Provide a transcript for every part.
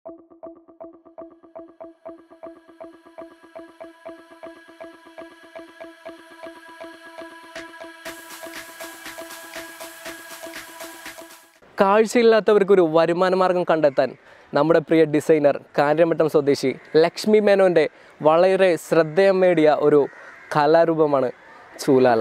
കാഴ്ചയില്ലാത്തവർക്കൊരു വരുമാന മാർഗം കണ്ടെത്താൻ നമ്മുടെ പ്രിയ ഡിസൈനർ കാര്യമട്ടം സ്വദേശി ലക്ഷ്മി മേനോൻ്റെ വളരെ ശ്രദ്ധേയം നേടിയ ഒരു കലാരൂപമാണ് ചൂലാല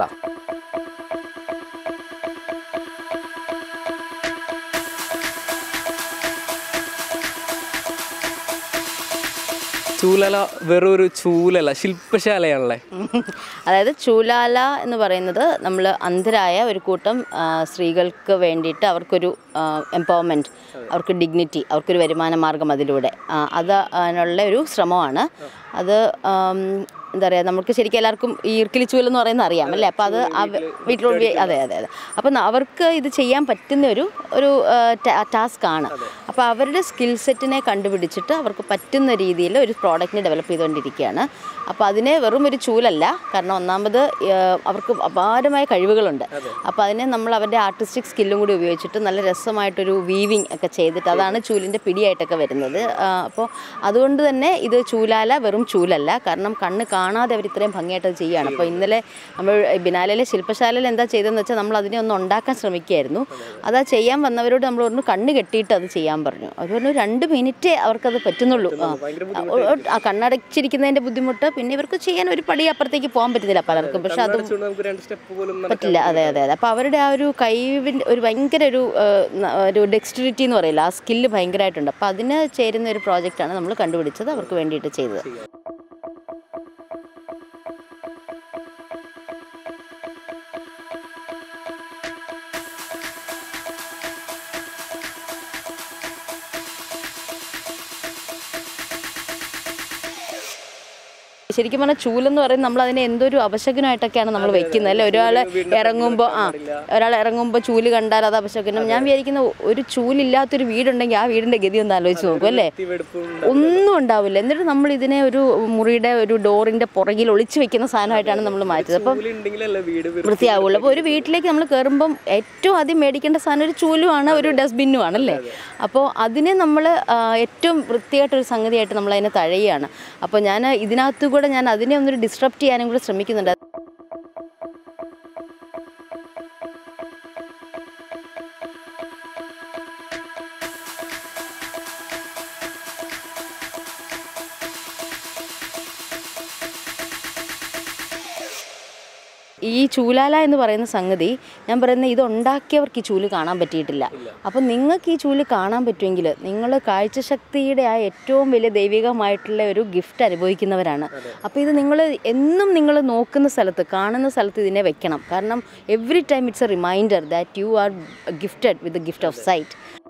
ചൂലല വെറൊരു ചൂലല്ല ശില്പശാലയാണല്ലേ അതായത് ചൂലാല എന്ന് പറയുന്നത് നമ്മൾ അന്ധരായ ഒരു കൂട്ടം ആ, സ്ത്രീകൾക്ക് വേണ്ടിയിട്ട് അവർക്കൊരു എംപവർമെൻറ്റ് അവർക്ക് ഡിഗ്നിറ്റി അവർക്കൊരു വരുമാന മാർഗം അതിലൂടെ ആ, അത് അതിനുള്ള ഒരു ശ്രമമാണ് അത് ആം, എന്താ പറയുക നമുക്ക് ശരിക്കും എല്ലാവർക്കും ഈ ഇർക്കിലി ചൂൽ എന്ന് പറയുന്നത് അറിയാം അല്ലേ അപ്പോൾ അത് അവ- വീട്ടിൽ ഉപയോഗി- അതെ അതെ അതെ അപ്പം അവർക്ക് ഇത് ചെയ്യാൻ പറ്റുന്ന ഒരു ഒരു ടാസ്ക് ആണ് അപ്പോൾ അവരുടെ സ്കിൽ സെറ്റിനെ കണ്ടുപിടിച്ചിട്ട് അവർക്ക് പറ്റുന്ന രീതിയിൽ ഒരു പ്രോഡക്റ്റിനെ ഡെവലപ്പ് ചെയ്തുകൊണ്ടിരിക്കുകയാണ് അപ്പോൾ അതിനെ വെറും ഒരു ചൂലല്ല കാരണം ഒന്നാമത് ആ, അവർക്ക് അപാരമായ കഴിവുകളുണ്ട് അപ്പോൾ അതിനെ നമ്മൾ അവരുടെ ആർട്ടിസ്റ്റിക് സ്കില്ലും കൂടി ഉപയോഗിച്ചിട്ട് നല്ല രസമായിട്ടൊരു വീവിങ് ഒക്കെ ചെയ്തിട്ട് അതാണ് ചൂലിൻ്റെ പിടിയായിട്ടൊക്കെ വരുന്നത് ആ, അപ്പോൾ അതുകൊണ്ട് തന്നെ ഇത് ചൂലാല വെറും ചൂലല്ല കാരണം കണ്ണ് കാണാതെ അവർ ഇത്രയും ഭംഗിയായിട്ട് അത് ചെയ്യുകയാണ് അപ്പോൾ ഇന്നലെ നമ്മൾ ബിനാലയിലെ ശില്പശാലയിൽ എന്താ ചെയ്തതെന്ന് വെച്ചാൽ നമ്മൾ അതിനെ ഒന്ന് ഉണ്ടാക്കാൻ ശ്രമിക്കുകയായിരുന്നു അതാ ചെയ്യാൻ വന്നവരോട് നമ്മൾ ഒന്ന് കണ്ണ് കെട്ടിയിട്ട് അത് ചെയ്യാൻ പറഞ്ഞു അവർ പറഞ്ഞു രണ്ട് മിനിറ്റേ അവർക്കത് പറ്റുന്നുള്ളൂ ആ. ആ കണ്ണടച്ചിരിക്കുന്നതിൻ്റെ ബുദ്ധിമുട്ട് പിന്നെ ഇവർക്ക് ചെയ്യാൻ ഒരു പടി അപ്പുറത്തേക്ക് പോകാൻ പറ്റുന്നില്ല പലർക്കും പക്ഷെ അത് നമുക്ക് രണ്ട് സ്റ്റെപ്പ് പോലും പറ്റില്ല അതെ അതെ അതെ അപ്പോൾ അവരുടെ ആ ഒരു കഴിവിൻ്റെ ഒരു ഭയങ്കര ഒരു ആ, ന- ഒരു ഡെക്സ്റ്റിറിറ്റി എന്ന് പറയില്ല ആ സ്കില്ല് ഭയങ്കരമായിട്ടുണ്ട് അപ്പോൾ അതിന് ചേരുന്ന ഒരു പ്രോജക്റ്റാണ് നമ്മൾ കണ്ടുപിടിച്ചത് അവർക്ക് വേണ്ടിയിട്ട് ചെയ്തത് ശരിക്കും പറഞ്ഞാൽ ചൂലെന്ന് പറയുന്നത് നമ്മൾ അതിനെ എന്തൊരു അപശകനമായിട്ടൊക്കെയാണ് നമ്മൾ വെക്കുന്നത് അല്ലേ ഒരാൾ ഇറങ്ങുമ്പോൾ ആ ഒരാൾ ഇറങ്ങുമ്പോൾ ചൂല് കണ്ടാൽ അത് അപശകനം ഞാൻ വിചാരിക്കുന്ന ഒരു ചൂലില്ലാത്തൊരു വീടുണ്ടെങ്കിൽ ആ വീടിൻ്റെ ഗതി ഒന്ന് ആലോചിച്ച് നോക്കും അല്ലേ ഒന്നും ഉണ്ടാവില്ല എന്നിട്ട് നമ്മൾ ഇതിനെ ഒരു മുറിയുടെ ഒരു ഡോറിൻ്റെ പുറകിൽ ഒളിച്ചു വെക്കുന്ന സാധനമായിട്ടാണ് നമ്മൾ മാറ്റിയത് അപ്പം ഉണ്ടെങ്കിലല്ലേ വീട് വൃത്തിയാവുള്ളൂ അപ്പോൾ ഒരു വീട്ടിലേക്ക് നമ്മൾ കയറുമ്പം ഏറ്റവും ആദ്യം മേടിക്കേണ്ട സാധനം ഒരു ചൂലുമാണ് ഒരു ഡസ്റ്റ്ബിന്നുമാണ് അല്ലേ അപ്പോൾ അതിനെ നമ്മൾ ഏറ്റവും വൃത്തിയായിട്ടൊരു സംഗതിയായിട്ട് നമ്മൾ അതിനെ തഴയുകയാണ് അപ്പോൾ ഞാൻ ഇതിനകത്തു കൂടെ ഞാൻ അതിനെ ഒന്നൊരു ഡിസ്ട്രപ്റ്റ് ചെയ്യാനും കൂടെ ശ്രമിക്കുന്നുണ്ട് ഈ ചൂലാല എന്ന് പറയുന്ന സംഗതി ഞാൻ പറയുന്നത് ഇത് ഉണ്ടാക്കിയവർക്ക് ഈ ചൂല് കാണാൻ പറ്റിയിട്ടില്ല അപ്പം നിങ്ങൾക്ക് ഈ ചൂല് കാണാൻ പറ്റുമെങ്കിൽ നിങ്ങൾ കാഴ്ചശക്തിയുടെ ആ ഏറ്റവും വലിയ ദൈവികമായിട്ടുള്ള ഒരു ഗിഫ്റ്റ് അനുഭവിക്കുന്നവരാണ് അപ്പോൾ ഇത് നിങ്ങൾ എന്നും നിങ്ങൾ നോക്കുന്ന സ്ഥലത്ത് കാണുന്ന സ്ഥലത്ത് ഇതിനെ വെക്കണം കാരണം every time it's a reminder that you are gifted with the gift of site